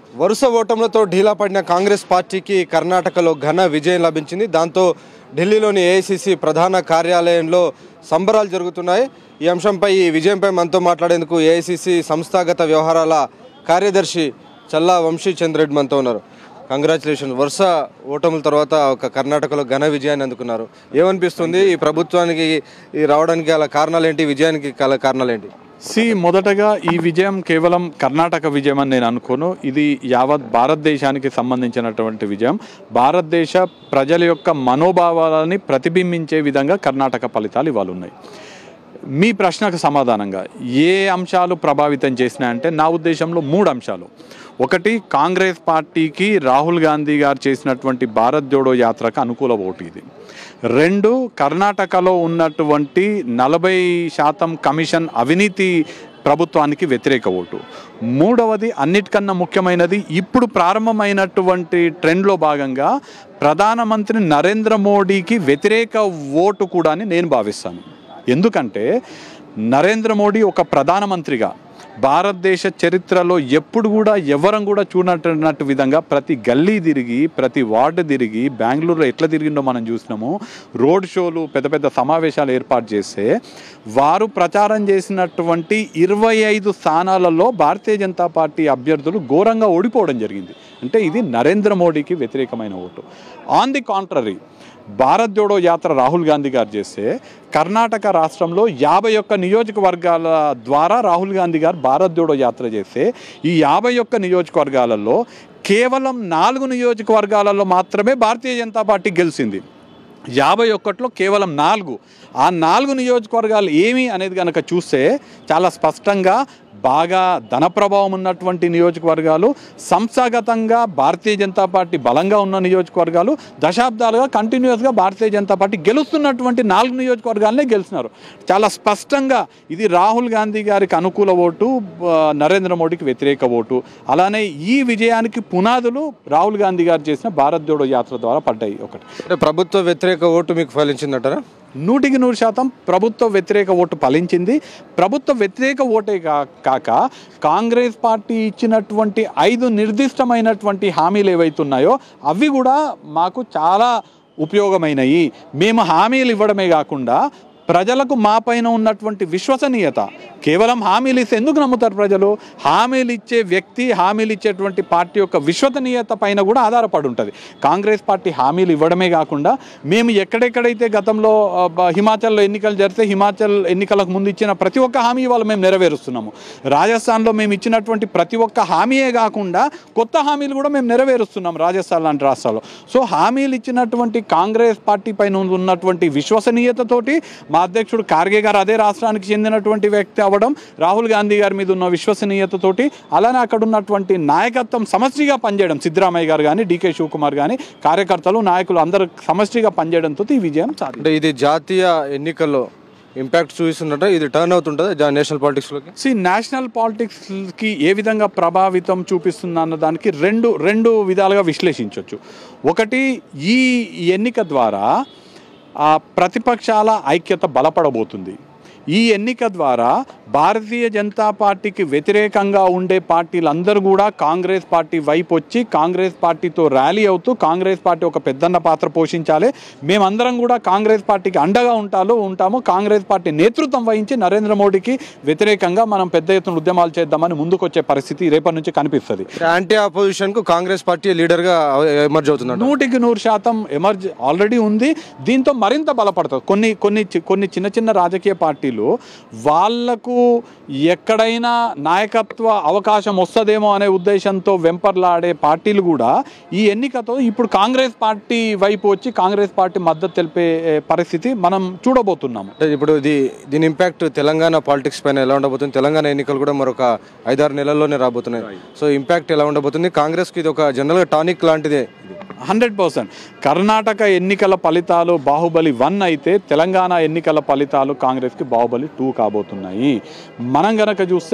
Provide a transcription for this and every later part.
వరుస ఓటములతో ఢీలా పడిన కాంగ్రెస్ పార్టీకి కర్ణాటకలో ఘన విజయం లభించింది దాంతో ఢిల్లీలోని ఏఐసిసి ప్రధాన కార్యాలయంలో సంబరాలు జరుగుతున్నాయి ఈ అంశంపై ఈ విజయంపై మనతో మాట్లాడేందుకు ఏఐసిసి సంస్థాగత వ్యవహారాల కార్యదర్శి చల్లా వంశీ చంద్రెడ్డి మనతో ఉన్నారు కంగ్రాచులేషన్ వరుస ఓటముల తర్వాత ఒక కర్ణాటకలో ఘన విజయాన్ని అందుకున్నారు ఏమనిపిస్తుంది ఈ ప్రభుత్వానికి ఈ రావడానికి గల కారణాలు ఏంటి ఈ విజయానికి గల కారణాలు ఏంటి సి మొదటగా ఈ విజయం కేవలం కర్ణాటక విజయం అని నేను అనుకోను ఇది యావత్ భారతదేశానికి సంబంధించినటువంటి విజయం భారతదేశ ప్రజల యొక్క మనోభావాలని ప్రతిబింబించే విధంగా కర్ణాటక ఫలితాలు ఇవాళ ఉన్నాయి మీ ప్రశ్నకు సమాధానంగా ఏ అంశాలు ప్రభావితం చేసినాయంటే నా ఉద్దేశంలో మూడు అంశాలు ఒకటి కాంగ్రెస్ పార్టీకి రాహుల్ గాంధీ గారు చేసినటువంటి భారత్ జోడో యాత్రకు అనుకూల ఓటు ఇది రెండు కర్ణాటకలో ఉన్నటువంటి నలభై శాతం కమిషన్ అవినీతి ప్రభుత్వానికి వ్యతిరేక ఓటు మూడవది అన్నిటికన్నా ముఖ్యమైనది ఇప్పుడు ప్రారంభమైనటువంటి ట్రెండ్లో భాగంగా ప్రధానమంత్రి నరేంద్ర మోడీకి వ్యతిరేక ఓటు కూడా అని నేను భావిస్తాను ఎందుకంటే నరేంద్ర మోడీ ఒక ప్రధానమంత్రిగా భారతదేశ చరిత్రలో ఎప్పుడు కూడా ఎవరం కూడా చూడనట్టున్నట్టు విధంగా ప్రతి గల్లీ తిరిగి ప్రతి వార్డు తిరిగి బెంగళూరులో ఎట్లా తిరిగిందో మనం చూసినాము రోడ్ షోలు పెద్ద పెద్ద సమావేశాలు ఏర్పాటు చేస్తే వారు ప్రచారం చేసినటువంటి ఇరవై ఐదు స్థానాలలో భారతీయ జనతా పార్టీ అభ్యర్థులు ఘోరంగా ఓడిపోవడం జరిగింది అంటే ఇది నరేంద్ర మోడీకి వ్యతిరేకమైన vote on the contrary Bharat Jodo Yatra Rahul Gandhi గారు చేస్తే కర్ణాటక రాష్ట్రంలో యాభై ఒక్క నియోజకవర్గాల ద్వారా రాహుల్ గాంధీ గారు భారత్ జోడో యాత్ర చేస్తే ఈ యాభై ఒక్క నియోజకవర్గాలలో కేవలం నాలుగు నియోజకవర్గాలలో మాత్రమే భారతీయ జనతా పార్టీ గెలిచింది యాభై ఒక్కట్లో కేవలం నాలుగు ఆ నాలుగు నియోజకవర్గాలు ఏమి అనేది కనుక చూస్తే చాలా స్పష్టంగా బాగా ధన ప్రభావం ఉన్నటువంటి నియోజకవర్గాలు సంస్థాగతంగా భారతీయ జనతా పార్టీ బలంగా ఉన్న నియోజకవర్గాలు దశాబ్దాలుగా కంటిన్యూస్గా భారతీయ జనతా పార్టీ గెలుస్తున్నటువంటి నాలుగు నియోజకవర్గాలనే గెలిచినారు చాలా స్పష్టంగా ఇది రాహుల్ గాంధీ గారికి అనుకూల ఓటు ఆ, నరేంద్ర మోడీకి వ్యతిరేక ఓటు అలానే ఈ విజయానికి పునాదులు రాహుల్ గాంధీ గారు చేసిన భారత్ జోడో యాత్ర ద్వారా పడ్డాయి ఒకటి అంటే ప్రభుత్వ వ్యతిరేక ఓటు మీకు ఫలించిందంటారా నూటికి నూరు శాతం ప్రభుత్వ వ్యతిరేక ఓటు ఫలించింది ప్రభుత్వ వ్యతిరేక ఓటే కా- కాక కాంగ్రెస్ పార్టీ ఇచ్చినటువంటి ఐదు నిర్దిష్టమైనటువంటి హామీలు ఏవైతున్నాయో అవి కూడా మాకు చాలా ఉపయోగమైనవి మేము హామీలు ఇవ్వడమే కాకుండా ప్రజలకు మా పైన ఉన్నటువంటి విశ్వసనీయత కేవలం హామీలు ఇస్తే ఎందుకు నమ్ముతారు ప్రజలు హామీలు ఇచ్చే వ్యక్తి హామీలు ఇచ్చేటువంటి పార్టీ యొక్క విశ్వసనీయత పైన కూడా ఆధారపడి ఉంటుంది కాంగ్రెస్ పార్టీ హామీలు ఇవ్వడమే కాకుండా మేము ఎక్కడెక్కడైతే గతంలో ఆ, బ- హిమాచల్లో ఎన్నికలు జరిగితే హిమాచల్ ఎన్నికలకు ముందు ఇచ్చిన ప్రతి ఒక్క హామీ ఇవాళ మేము నెరవేరుస్తున్నాము రాజస్థాన్లో మేము ఇచ్చినటువంటి ప్రతి ఒక్క హామీయే కాకుండా కొత్త హామీలు కూడా మేము నెరవేరుస్తున్నాం రాజస్థాన్ లాంటి రాష్ట్రాల్లో సో హామీలు ఇచ్చినటువంటి కాంగ్రెస్ పార్టీ పైన ఉన్నటువంటి విశ్వసనీయతతోటి మా అధ్యక్షుడు ఖార్గే గారు అదే రాష్ట్రానికి చెందినటువంటి వ్యక్తి అవ్వడం రాహుల్ గాంధీ గారి మీద ఉన్న విశ్వసనీయతతోటి అలానే అక్కడ ఉన్నటువంటి నాయకత్వం సమష్టిగా పనిచేయడం సిద్ధరామయ్య గారు కానీ డీకే శివకుమార్ కానీ కార్యకర్తలు నాయకులు అందరూ సమష్టిగా పనిచేయడంతో ఈ విజయం సాధించారు అంటే ఇది జాతీయ ఎన్నికల్లో ఇంపాక్ట్ చూపిస్తుందట ఇది టర్న్ అవుతుంటుందా జా- నేషనల్ పాలిటిక్స్లోకి సి నేషనల్ పాలిటిక్స్కి ఏ విధంగా ప్రభావితం చూపిస్తుంది అన్న దానికి రెండు రెండు విధాలుగా విశ్లేషించవచ్చు ఒకటి ఈ ఎన్నిక ద్వారా ఆ ప్రతిపక్షాల ఐక్యత బలపడబోతుంది ఈ ఎన్నిక ద్వారా భారతీయ జనతా పార్టీకి వ్యతిరేకంగా ఉండే పార్టీలందరూ కూడా కాంగ్రెస్ పార్టీ వైపు వచ్చి కాంగ్రెస్ పార్టీతో ర్యాలీ అవుతూ కాంగ్రెస్ పార్టీ ఒక పెద్దన్న పాత్ర పోషించాలి మేమందరం కూడా కాంగ్రెస్ పార్టీకి అండగా ఉంటాలో ఉంటాము కాంగ్రెస్ పార్టీ నేతృత్వం వహించి నరేంద్ర మోడీకి వ్యతిరేకంగా మనం పెద్ద ఎత్తున ఉద్యమాలు చేద్దామని ముందుకొచ్చే పరిస్థితి రేపటి నుంచి కనిపిస్తుంది యాంటీ ఆపోజిషన్ కు కాంగ్రెస్ పార్టీ లీడర్ గా ఎమర్జ్ అవుతుందంట నూటికి నూరు శాతం ఎమర్జ్ ఆల్రెడీ ఉంది దీంతో మరింత బలపడుతుంది కొన్ని కొన్ని చి- కొన్ని చిన్న చిన్న రాజకీయ పార్టీలు వాళ్లకు ఎక్కడైనా నాయకత్వ అవకాశం వస్తుందేమో అనే ఉద్దేశంతో వెంపర్లాడే పార్టీలు కూడా ఈ ఎన్నికతో ఇప్పుడు కాంగ్రెస్ పార్టీ వైపు వచ్చి కాంగ్రెస్ పార్టీ మద్దతు తెలిపే ఏ, పరిస్థితి మనం చూడబోతున్నాము అంటే ఇప్పుడు ఇది దీని ఇంపాక్ట్ తెలంగాణ పాలిటిక్స్ పైన ఎలా ఉండబోతుంది తెలంగాణ ఎన్నికలు కూడా మరొక ఐదారు నెలల్లోనే రాబోతున్నాయి సో ఇంపాక్ట్ ఎలా ఉండబోతుంది కాంగ్రెస్ కి ఇది ఒక జనరల్ గా టానిక్ లాంటిదే ఇది. హండ్రెడ్ పర్సెంట్ కర్ణాటక ఎన్నికల ఫలితాలు బాహుబలి వన్ అయితే తెలంగాణ ఎన్నికల ఫలితాలు కాంగ్రెస్కి బాహుబలి టూ కాబోతున్నాయి మనం గనక చూస్తే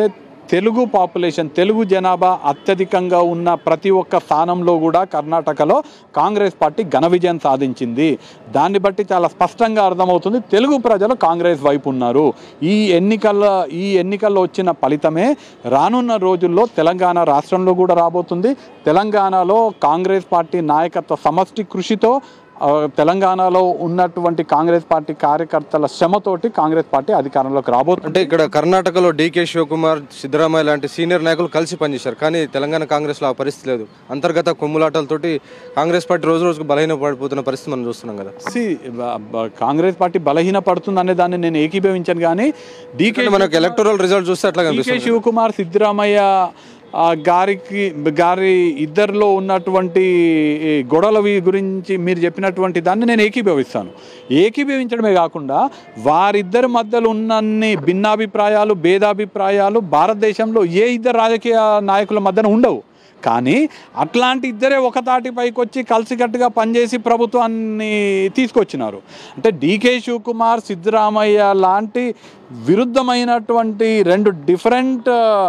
తెలుగు పాపులేషన్ తెలుగు జనాభా అత్యధికంగా ఉన్న ప్రతి ఒక్క స్థానంలో కూడా కర్ణాటకలో కాంగ్రెస్ పార్టీ ఘన విజయం సాధించింది దాన్ని బట్టి చాలా స్పష్టంగా అర్థమవుతుంది తెలుగు ప్రజలు కాంగ్రెస్ వైపు ఉన్నారు ఈ ఎన్నికల ఈ ఎన్నికల్లో వచ్చిన ఫలితమే రానున్న రోజుల్లో తెలంగాణ రాష్ట్రంలో కూడా రాబోతుంది తెలంగాణలో కాంగ్రెస్ పార్టీ నాయకత్వ సమష్టి కృషితో ఆ, తెలంగాణలో ఉన్నటువంటి కాంగ్రెస్ పార్టీ కార్యకర్తల శ్రమతోటి కాంగ్రెస్ పార్టీ అధికారంలోకి రాబోతుంది అంటే ఇక్కడ కర్ణాటకలో డీకే శివకుమార్ సిద్ధరామయ్య లాంటి సీనియర్ నాయకులు కలిసి పనిచేశారు కానీ తెలంగాణ కాంగ్రెస్లో ఆ పరిస్థితి లేదు అంతర్గత కొమ్ములాటలతోటి కాంగ్రెస్ పార్టీ రోజు రోజుకు బలహీన పడిపోతున్న పరిస్థితి మనం చూస్తున్నాం కదా See, బ- బ- కాంగ్రెస్ పార్టీ బలహీన పడుతుంది అనే దాన్ని నేను ఏకీభవించాను కానీ డీకే అంటే మనకు ఎలక్టోరల్ రిజల్ట్ చూస్తే అట్లా డీకే కనిపిస్తుంది శివకుమార్ సిద్ధరామయ్య ఆ, గారికి గారి ఇద్దరిలో ఉన్నటువంటి ఈ గొడవల వి- గురించి మీరు చెప్పినటువంటి దాన్ని నేను ఏకీభవిస్తాను ఏకీభవించడమే కాకుండా వారిద్దరి మధ్యలో ఉన్నన్ని భిన్నాభిప్రాయాలు భేదాభిప్రాయాలు భారతదేశంలో ఏ ఇద్దరు రాజకీయ నాయకుల మధ్యన ఉండవు కానీ అట్లాంటి ఇద్దరే ఒక తాటి పైకి వచ్చి కలిసికట్టుగా పనిచేసి ప్రభుత్వాన్ని తీసుకొచ్చినారు అంటే డీకే శివకుమార్ సిద్ధరామయ్య లాంటి విరుద్ధమైనటువంటి రెండు డిఫరెంట్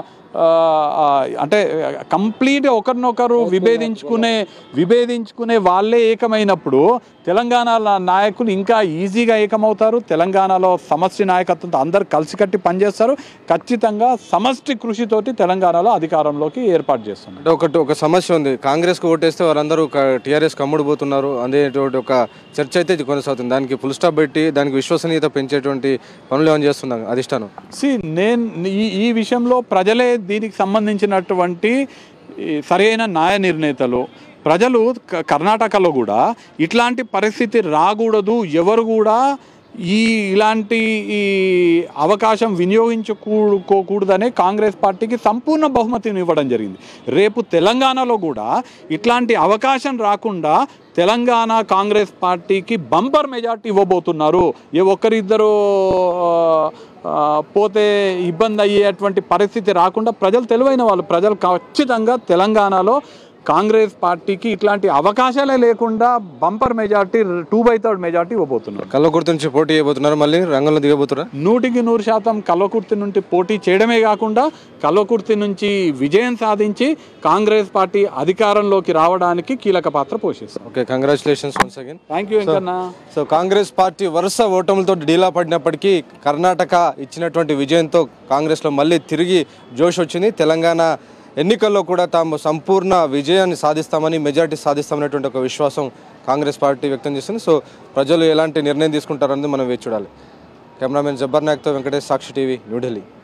అంటే కంప్లీట్ ఒకరినొకరు విభేదించుకునే విభేదించుకునే వాళ్ళే ఏకమైనప్పుడు తెలంగాణ నాయకులు ఇంకా ఈజీగా ఏకమవుతారు తెలంగాణలో సమష్టి నాయకత్వంతో అందరు కలిసికట్టి పనిచేస్తారు ఖచ్చితంగా సమష్టి కృషితోటి తెలంగాణలో అధికారంలోకి ఏర్పాటు చేస్తున్నారు అంటే ఒకటి ఒక సమస్య ఉంది కాంగ్రెస్ కు ఓటేస్తే వారందరూ టీఆర్ఎస్ కమ్ముడుపోతున్నారు అనేటువంటి ఒక చర్చ అయితే ఇది కొనసాగుతుంది దానికి ఫుల్ స్టాప్ పెట్టి దానికి విశ్వసనీయత పెంచేటువంటి పనులు ఏమైనా చేస్తున్నాం అధిష్టానం సి నేను ఈ ఈ విషయంలో ప్రజలే దీనికి సంబంధించినటువంటి ఈ సరైన న్యాయ నిర్ణేతలు ప్రజలు క- కర్ణాటకలో కూడా ఇట్లాంటి పరిస్థితి రాకూడదు ఎవరు కూడా ఈ ఇలాంటి ఈ అవకాశం వినియోగించుకోకూడదనే కాంగ్రెస్ పార్టీకి సంపూర్ణ బహుమతిని ఇవ్వడం జరిగింది రేపు తెలంగాణలో కూడా ఇట్లాంటి అవకాశం రాకుండా తెలంగాణ కాంగ్రెస్ పార్టీకి బంపర్ మెజార్టీ ఇవ్వబోతున్నారు ఏ ఒక్కరిద్దరు ఆ, ఆ, పోతే ఇబ్బంది అయ్యేటువంటి పరిస్థితి రాకుండా ప్రజలు తెలివైన వాళ్ళు ప్రజలు ఖచ్చితంగా తెలంగాణలో కాంగ్రెస్ పార్టీకి ఇట్లాంటి అవకాశాలే లేకుండా bumper majority two by third majority ఇవ్వబోతున్నారు కల్లకుర్తి నుంచి పోటీ చేయబోతున్నారు మళ్ళీ రంగంలో దిగబోతున్నారు నూటికి నూరు శాతం కల్వకుర్తి నుండి పోటీ చేయడమే కాకుండా కల్వకుర్తి నుంచి విజయం సాధించి కాంగ్రెస్ పార్టీ అధికారంలోకి రావడానికి కీలక పాత్ర పోషిస్తారు okay congratulations once again thank you Venkanna so Congress party వరుస ఓటములతో డీలా పడినప్పటికీ కర్ణాటక ఇచ్చినటువంటి విజయంతో కాంగ్రెస్లో మళ్ళీ తిరిగి జోష్ వచ్చింది తెలంగాణ ఎన్నికల్లో కూడా తాము సంపూర్ణ విజయాన్ని సాధిస్తామని మెజార్టీ సాధిస్తామనేటువంటి ఒక విశ్వాసం కాంగ్రెస్ పార్టీ వ్యక్తం చేస్తుంది సో ప్రజలు ఎలాంటి నిర్ణయం తీసుకుంటారన్నది మనం వేచి చూడాలి కెమెరామెన్ జబ్బర్ నాయక్తో వెంకటేష్ సాక్షి టీవీ న్యూఢిల్లీ